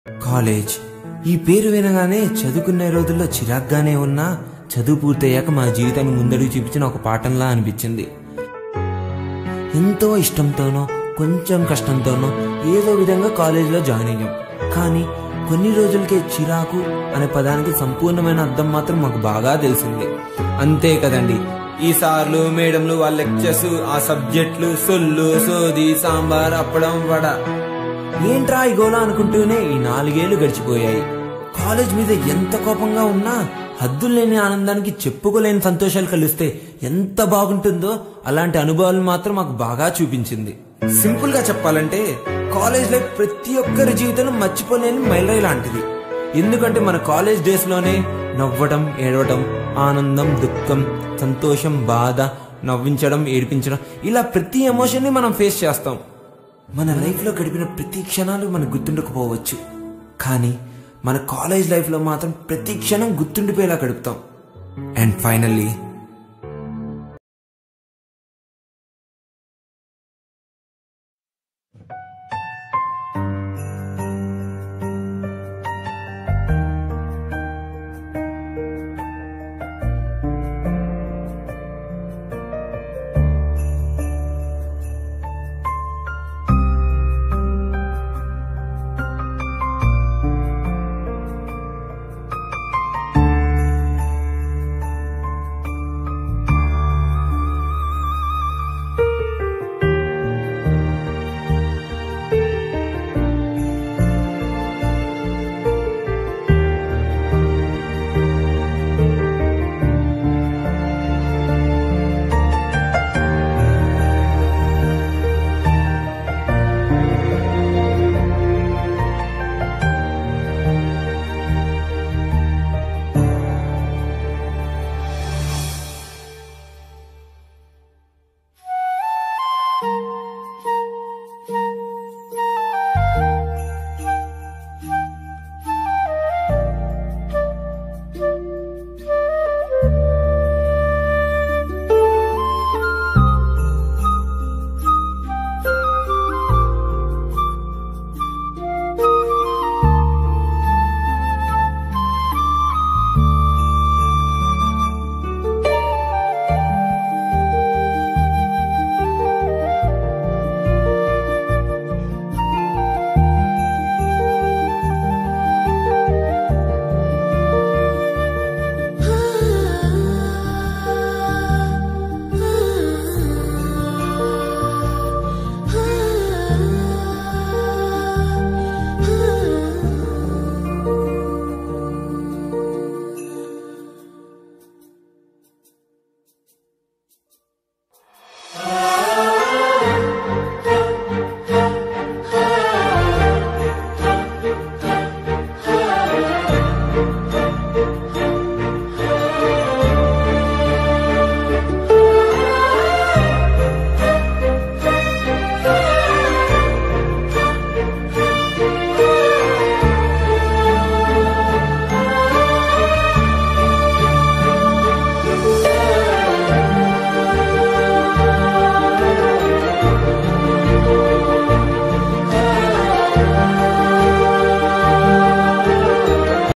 college ఈ పేరు వినగానే చదువుకునే రోజుల్లో చిరాగ్గానే ఉన్నా చదువు పూర్తయ్యాక మా జీవితాన్ని ముందడుగు చూపించిన ఒక పాఠంలా అనిపించింది ఎంతో ఇష్టంతోనో కొంచెం కష్టంతోనో ఏదో విధంగా కాలేజీలో జాయిన్ అయ్యాం కానీ కొన్ని రోజులకే చిరాకు అనే పదానికి సంపూర్ణమైన అర్థం మాత్రం మాకు బాగా తెలిసింది అంతే కదండి ఈ సార్లు మేడంలు వాళ్ళ లెక్చర్స్ ఆ సబ్జెక్టులు సొల్లు సోది సాంబార్ అప్పడం వడ ఏంట్రా ఈ గోళ అనుకుంటూనే ఈ నాలుగేళ్లు గడిచిపోయాయి కాలేజ్ మీద ఎంత కోపంగా ఉన్నా హద్దులేని ఆనందానికి చెప్పుకోలేని సంతోషాలు కలిస్తే ఎంత బాగుంటుందో అలాంటి అనుభవాలు మాత్రం మాకు బాగా చూపించింది సింపుల్ గా చెప్పాలంటే కాలేజ్ లైఫ్ ప్రతి ఒక్కరి జీవితంలో మర్చిపోలేని మైలురాయి లాంటిది ఎందుకంటే మన కాలేజ్ డేస్ లోనే నవ్వడం ఏడవడం ఆనందం దుఃఖం సంతోషం బాధ నవ్వించడం ఏడిపించడం ఇలా ప్రతి ఎమోషన్ ని మనం ఫేస్ చేస్తాం మన లైఫ్లో గడిపిన ప్రతి క్షణాలు మనకు గుర్తుండకపోవచ్చు కానీ మన కాలేజ్ లైఫ్లో మాత్రం ప్రతి క్షణం గుర్తుండిపోయేలా గడుపుతాం అండ్ ఫైనల్లీ